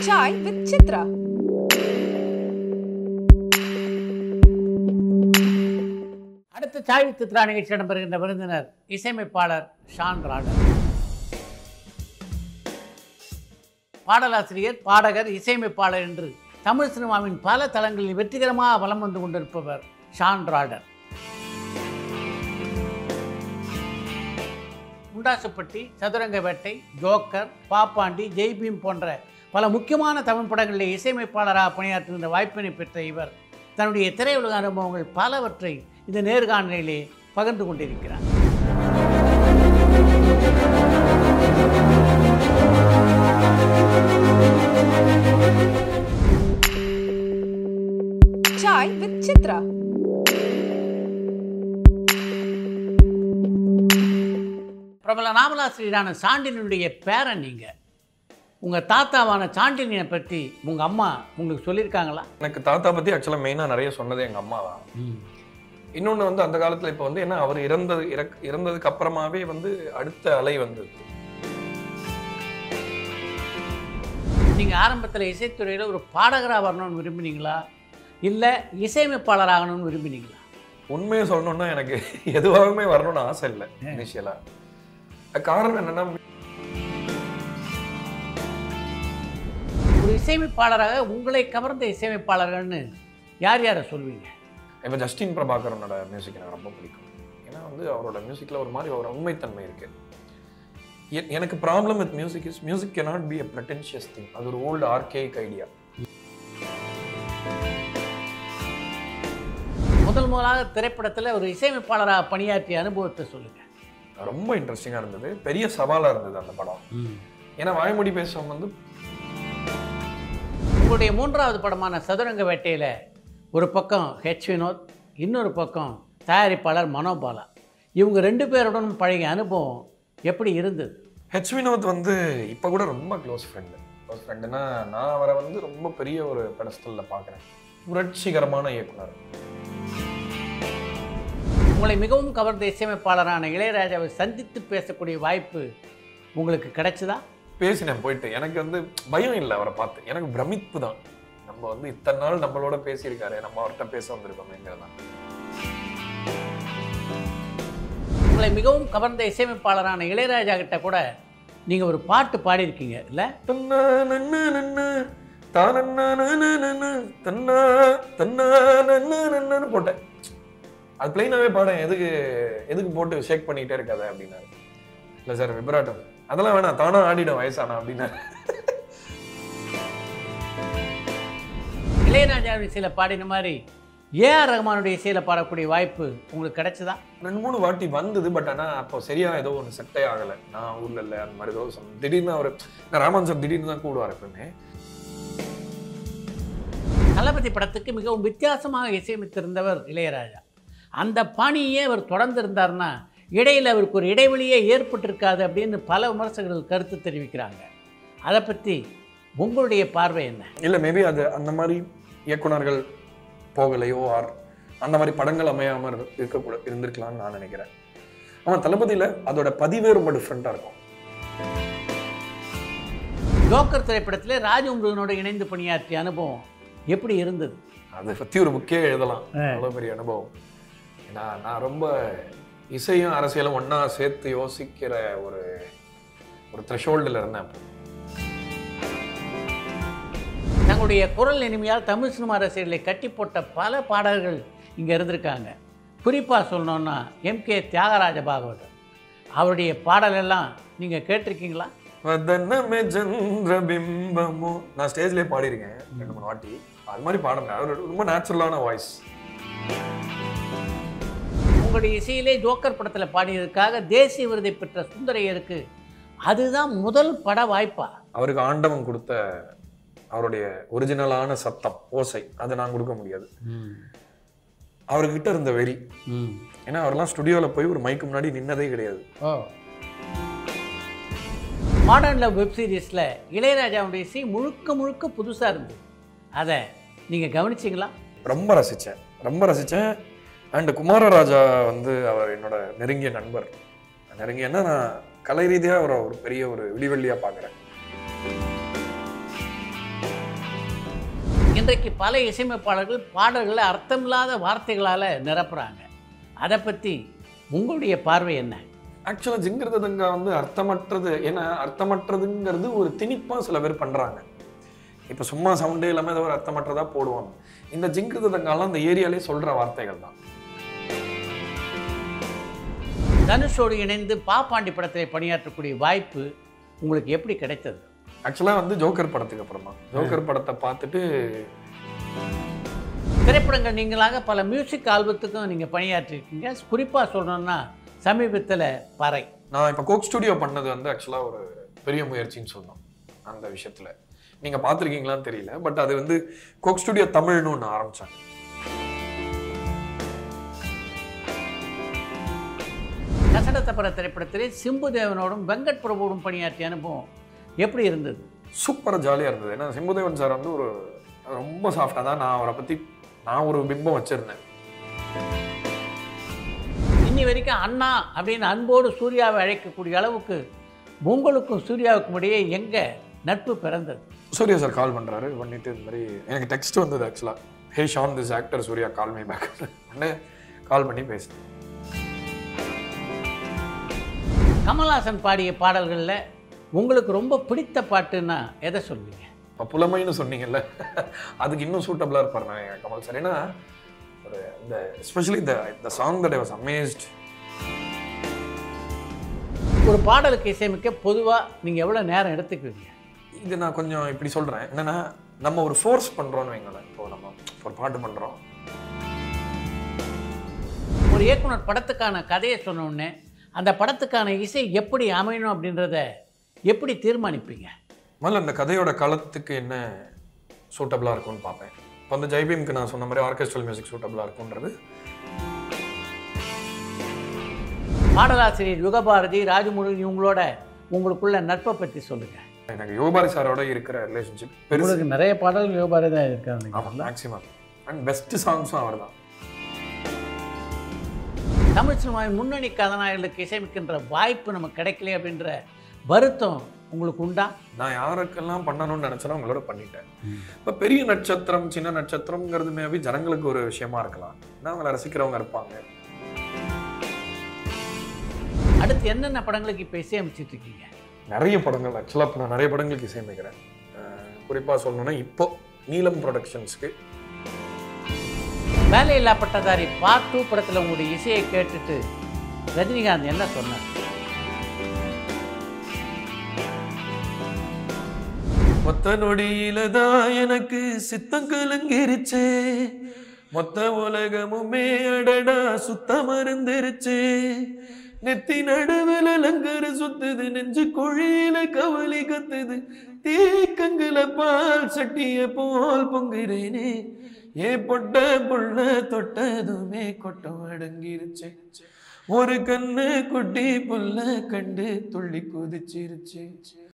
Chai with Chitra. அடுத்த சாய் சித்ரா நிகழ்ச்சி இடம்பெறுகின்ற விருந்தினர் இசையமைப்பாளர் ஷான் ராடர் பாடலாசிரியர் பாடகர் இசையமைப்பாளர் என்று தமிழ் சினிமாவின் பல தளங்களில் வெற்றிகரமாக வலம் வந்து கொண்டிருப்பவர் ஷான் ராடர் முண்டாசுப்பட்டி சதுரங்க வேட்டை ஜோக்கர் பாப்பாண்டி ஜெய்பீம் போன்ற பல முக்கியமான தமிழ் படங்களில் இசையமைப்பாளராக பணியாற்றுகின்ற வாய்ப்பினை பெற்ற இவர் தன்னுடைய திரையுலக அனுபவங்கள் பலவற்றை இந்த நேர்காணலிலே பகிர்ந்து கொண்டிருக்கிறார் Chai with Chitra. பிரபல நாவலாசிரியரான சாண்டினுடைய பேரன் நீங்கள் உங்கள் தாத்தாவான சாண்டினியை பற்றி உங்கள் அம்மா உங்களுக்கு சொல்லியிருக்காங்களா எனக்கு தாத்தா பத்தி ஆக்சுவலாக மெயினாக நிறைய சொன்னது எங்க அம்மா தான் இன்னொன்று வந்து அந்த காலத்துல இப்போ வந்து என்ன அவர் இறந்தது இறக் இறந்ததுக்கு அப்புறமாவே வந்து அடுத்த அலை வந்தது நீங்கள் ஆரம்பத்தில் இசைத்துறையில் ஒரு பாடகராக வரணும்னு விரும்பினீங்களா இல்லை இசையமைப்பாளராகணும்னு விரும்பினீங்களா உண்மையை சொல்லணும்னா எனக்கு எதுவாகவுமே வரணும்னு ஆசை இல்லை இனிஷியலா காரணம் என்னன்னா ஒரு இசையமைப்பாளராக உங்களை கவர்ந்த இசையமைப்பாளர்கள்னு யார் யாரை சொல்வீங்க இப்போ ஜஸ்டின் பிரபாகரனோட மியூசிக் எனக்கு ரொம்ப பிடிக்கும் ஏன்னா வந்து அவரோட மியூசிக்கில் ஒரு மாதிரி ஒரு உண்மைத்தன்மை இருக்கு எ- எனக்கு problem with music is music cannot be a pretentious thing அது ஒரு ஓல்டு ஆர்கேக் ஐடியா முதல் முதலாக திரைப்படத்தில் ஒரு இசையமைப்பாளராக பணியாற்றிய அனுபவத்தை சொல்லுங்கள் ரொம்ப இன்ட்ரெஸ்டிங்காக இருந்தது பெரிய சவாலாக இருந்தது அந்த படம் ஏன்னா வாய்மொழி பேசும் வந்து உங்களுடைய மூன்றாவது படமான சதுரங்க வேட்டையில் ஒரு பக்கம் ஹெச் வினோத் இன்னொரு பக்கம் தயாரிப்பாளர் மனோபாலா இவங்க ரெண்டு பேருடனும் பழகிய அனுபவம் எப்படி இருந்தது ஹெச் வினோத் வந்து இப்போ கூட ரொம்ப க்ளோஸ் ஃப்ரெண்டு க்ளோஸ் ஃப்ரெண்டுனா நான் அவரை வந்து ரொம்ப பெரிய ஒரு பெடஸ்டலில் பார்க்குறேன் புரட்சிகரமான இயக்குனர் உங்களை மிகவும் கவர்ந்த இசையமைப்பாளரான இளையராஜாவை சந்தித்து பேசக்கூடிய வாய்ப்பு உங்களுக்கு கிடைச்சதா பேசினேன் போயிட்டு எனக்கு வந்து பயம் இல்லை அவரை பார்த்து எனக்கு பிரமிப்பு தான் நம்ம வந்து இத்தனை நாள் நம்மளோட பேசியிருக்காரு நம்ம அவர்கிட்ட பேச வந்திருக்கோமேங்கிறது தான் உங்களை மிகவும் கவர்ந்த இசையமைப்பாளரான இளையராஜா கிட்ட கூட நீங்கள் ஒரு பாட்டு பாடியிருக்கீங்க இல்லை தன்னா நன்னு நன்னு, தானன்னா நன்னு நன்னு, தன்னா தன்னா நன்னு நன்னுன்னு போட்டேன் அது பிளைனாவே பாடேன் எதுக்கு எதுக்கு போட்டு ஷேக் பண்ணிக்கிட்டே இருக்காத அப்படின்னாரு இல்லை சார் விபராட்டம் அதெல்லாம் வேணாம் தானா ஆடிடும் வயசானா அப்படின்னாரு இளையராஜாவின் இசையில் பாடின மாதிரி ஏஆர் ரஹ்மானுடைய இசையில் பாடக்கூடிய வாய்ப்பு உங்களுக்கு கிடைச்சதா ரெண்டு மூணு வாட்டி வந்தது பட் ஆனா அப்போ சரியா ஏதோ ஒன்று செட்டே ஆகலை நான் ஊர்ல இல்லை அந்த மாதிரி ஏதோ some- திடீர்னு அவர் நான் ராமன் சார் திடீர்னு தான் கூடுவார் எப்பவுமே தளபதி படத்துக்கு மிகவும் வித்தியாசமாக இசையமைத்திருந்தவர் இளையராஜா அந்த பாணியே அவர் தொடர்ந்து இருந்தார்னா இடையில் அவருக்கு ஒரு இடைவெளியே ஏற்பட்டிருக்காது அப்படின்னு பல விமர்சகர்கள் கருத்து தெரிவிக்கிறாங்க அதை பற்றி உங்களுடைய பார்வை என்ன இல்லை மேபி அது அந்த மாதிரி இயக்குனர்கள் போகலையோ ஆர் அந்த மாதிரி படங்கள் அமையாம இரு- இருக்கக்கூட இருந்திருக்கலாம்னு நான் நினைக்கிறேன் ஆனா தளபதியில அதோட பதிவே ரொம்ப டிஃப்ரெண்ட்டாக இருக்கும் ஜோக்கர் திரைப்படத்தில் ராஜு முருகனோடு இணைந்து பணியாற்றிய அனுபவம் எப்படி இருந்தது அதை பத்தி ஒரு புக்கே எழுதலாம் அவ்வளோ பெரிய அனுபவம் ஏன்னா நான் ரொம்ப இசையும் அரசியலும் ஒண்ணா சேர்த்து யோசிக்கிற ஒரு ஒரு த்ரெஷோல்டில் இருந்தேன் அப்போ தங்களுடைய குரல் இனிமையால் தமிழ் சினிமா ரசிகர்களை கட்டி போட்ட பல பாடகர்கள் இங்கே இருந்திருக்காங்க குறிப்பாக சொல்லணுன்னா எம்கே தியாகராஜ பாகவதர் அவருடைய பாடலெல்லாம் நீங்கள் கேட்டிருக்கீங்களா வதனமே சந்திரபிம்பமோ நான் ஸ்டேஜ்லேயே பாடியிருக்கேன் ரெண்டு மூணு வாட்டி அது மாதிரி பாடுறேன் அவர் ரொம்ப நேச்சுரலான வாய்ஸ் உங்களுடைய இசையிலே ஜோக்கர் படத்தில் பாடியதற்காக தேசிய விருதை பெற்ற சுந்தரையருக்கு அதுதான் முதல் பட வாய்ப்பா அவருக்கு ஆண்டவன் கொடுத்த அவருடைய ஒரிஜினலான சத்தம் ஓசை அதை நான் கொடுக்க முடியாது அவர்கிட்ட இருந்த வெறி ஏன்னா அவர்லாம் ஸ்டுடியோவில் போய் ஒரு மைக்கு முன்னாடி நின்னதே கிடையாது ஓ மாடர்ன் லவ் வெப் சீரிஸில் இளையராஜாவுடைய இசை முழுக்க முழுக்க புதுசாக இருந்தது அதை நீங்கள் கவனிச்சிங்களா ரொம்ப ரசித்தேன் ரொம்ப ரசித்தேன் அண்ட் குமாரராஜா வந்து அவர் என்னோட நெருங்கிய நண்பர் நெருங்கியன்னா நான் கலை ரீதியாக அவரை ஒரு பெரிய ஒரு விடிவெள்ளியாக பார்க்குறேன் இன்றைக்கு பல இசையமைப்பாளர்கள் பாடல்களை அர்த்தமில்லாத வார்த்தைகளால் நிரப்புறாங்க அதை பற்றி உங்களுடைய பார்வை என்ன ஆக்சுவலாக ஜிங்கிருதங்க வந்து அர்த்தமற்றது ஏன்னா அர்த்தமற்றதுங்கிறது ஒரு திணிப்பாக சில பேர் பண்ணுறாங்க இப்போ சும்மா சவுண்டே இல்லாமல் ஏதோ ஒரு அர்த்தமற்றதா போடுவாங்க இந்த ஜிங்கிருதங்காலாம் அந்த ஏரியாலே சொல்கிற வார்த்தைகள் தான் தனுஷோடு இணைந்து பாப்பாண்டி படத்தில் பணியாற்றக்கூடிய வாய்ப்பு உங்களுக்கு எப்படி கிடைத்தது ஆக்சுவலாக வந்து ஜோக்கர் படத்துக்கு அப்புறமா ஜோக்கர் படத்தை பார்த்துட்டு திரைப்படங்கள் நீங்களாக பல மியூசிக் ஆல்பத்துக்கும் நீங்கள் பணியாற்றிருக்கீங்க குறிப்பாக சொல்லணும்னா சமீபத்தில் பறை நான் இப்போ கோக் ஸ்டுடியோ பண்ணது வந்து ஆக்சுவலாக ஒரு பெரிய முயற்சின்னு சொல்லணும் அந்த விஷயத்தில் நீங்கள் பார்த்துருக்கீங்களான்னு தெரியல பட் அது வந்து கோக் ஸ்டுடியோ தமிழ்னு ஒன்று ஆரம்பித்தாங்க கசடத்தப்பட திரைப்படத்திலே சிம்பு தேவனோடும் வெங்கட் பிரபுவோடும் பணியாற்றிய அனுபவம் எப்படி இருந்தது சூப்பராக ஜாலியாக இருந்தது ஏன்னா சிம்புதேவன் சார் வந்து ஒரு ரொம்ப சாஃப்டாக தான் நான் அவரை பற்றி நான் ஒரு பிம்பம் வச்சுருந்தேன் இன்னி வரைக்கும் அண்ணா அப்படின்னு அன்போடு சூர்யாவை அழைக்கக்கூடிய அளவுக்கு உங்களுக்கும் சூர்யாவுக்கும் இடையே எங்கே நட்பு பிறந்தது சூர்யா சார் கால் பண்ணுறாரு பண்ணிட்டு இந்த மாதிரி எனக்கு டெக்ஸ்ட் வந்தது ஆக்சுவலாக hey Shaan this actor Suriya call me back உடனே கால் பண்ணி பேசினேன் கமல்ஹாசன் பாடிய பாடல்களில் உங்களுக்கு ரொம்ப பிடித்த பாட்டுன்னா எதை சொல்வீங்க இப்போ புலமைன்னு சொன்னீங்கல்ல அதுக்கு இன்னும் சூட்டபிளாக இருப்பார் நான் கமல் சார் ஏன்னா ஒரு இந்த எஸ்பெஷலி இந்த இந்த song that I was amazed ஒரு பாடலுக்கு இசையமைக்க பொதுவாக நீங்கள் எவ்வளோ நேரம் எடுத்துக்குவீங்க இது நான் கொஞ்சம் இப்படி சொல்கிறேன் என்னன்னா நம்ம ஒரு ஃபோர்ஸ் பண்ணுறோன்னு வைங்களேன் இப்போ நம்ம ஒரு பாட்டு பண்ணுறோம் ஒரு இயக்குனர் படத்துக்கான கதையை சொன்ன உடனே அந்த படத்துக்கான இசை எப்படி அமையணும் அப்படின்றத எப்படி தீர்மானிப்பீங்க முதல்ல அந்த கதையோட களத்துக்கு என்ன சூட்டபிளாக இருக்கும்னு பார்ப்பேன் இப்போ அந்த ஜெய்பீம்க்கு நான் சொன்ன மாதிரி ஆர்கெஸ்ட்ரல் மியூசிக் சூட்டபிளாக இருக்கும்ன்றது பாடலாசிரியர் யுகபாரதி ராஜமுருகன் இவங்களோட உங்களுக்குள்ள நட்பை பற்றி சொல்லுங்கள் எனக்கு யோபாரி சாரோட இருக்கிற ரிலேஷன்ஷிப் பெருசு உங்களுக்கு நிறைய பாடல்கள் யுகபாரதி தான் இருக்காங்க ஆமாம் மேக்ஸிமம் அண்ட் பெஸ்ட் சாங்ஸும் அவர் தான் தமிழ் சினிமாவின் முன்னணி கதாநாயகர்களுக்கு இசையமைக்கின்ற வாய்ப்பு நமக்கு கிடைக்கல அப்படின்ற வருத்தம் உங்களுக்கு உண்டா நான் யாருக்கெல்லாம் பண்ணணும்னு நினச்சேனோ அவங்களோட பண்ணிட்டேன் இப்போ பெரிய நட்சத்திரம் சின்ன நட்சத்திரம்ங்கிறது மேபி ஜனங்களுக்கு ஒரு விஷயமா இருக்கலாம் நான் அவங்கள ரசிக்கிறவங்க இருப்பாங்க அடுத்து என்னென்ன படங்களுக்கு இப்போ இசையமைச்சிட்டு இருக்கீங்க நிறைய படங்கள் ஆக்சுவலாக இப்போ நான் நிறைய படங்களுக்கு இசையமைக்கிறேன் குறிப்பாக சொல்லணும்னா இப்போ நீலம் ப்ரொடக்ஷன்ஸ்க்கு வேலையில்லா பட்டதாரி பார்ட் டூ படத்தில் உங்களுடைய இசையை கேட்டுட்டு ரஜினிகாந்த் என்ன சொன்னார் மொத்த நொடியில தான் எனக்கு சித்தம் கலங்கிருச்சே மொத்த உலகமுமே அடடா சுத்தம் மருந்துருச்சே நெத்தி நடுவில் லங்கர சுத்துது நெஞ்சு குழியில கவலி கத்துது தீக்கங்குல பால் சட்டிய போல் பொங்குறேனே ஏ பொட்ட புள்ள தொட்டதுமே கொட்டம் அடங்கிருச்சே ஒரு கண்ணு குட்டி புல்ல கண்டு துள்ளி குதிச்சிருச்சு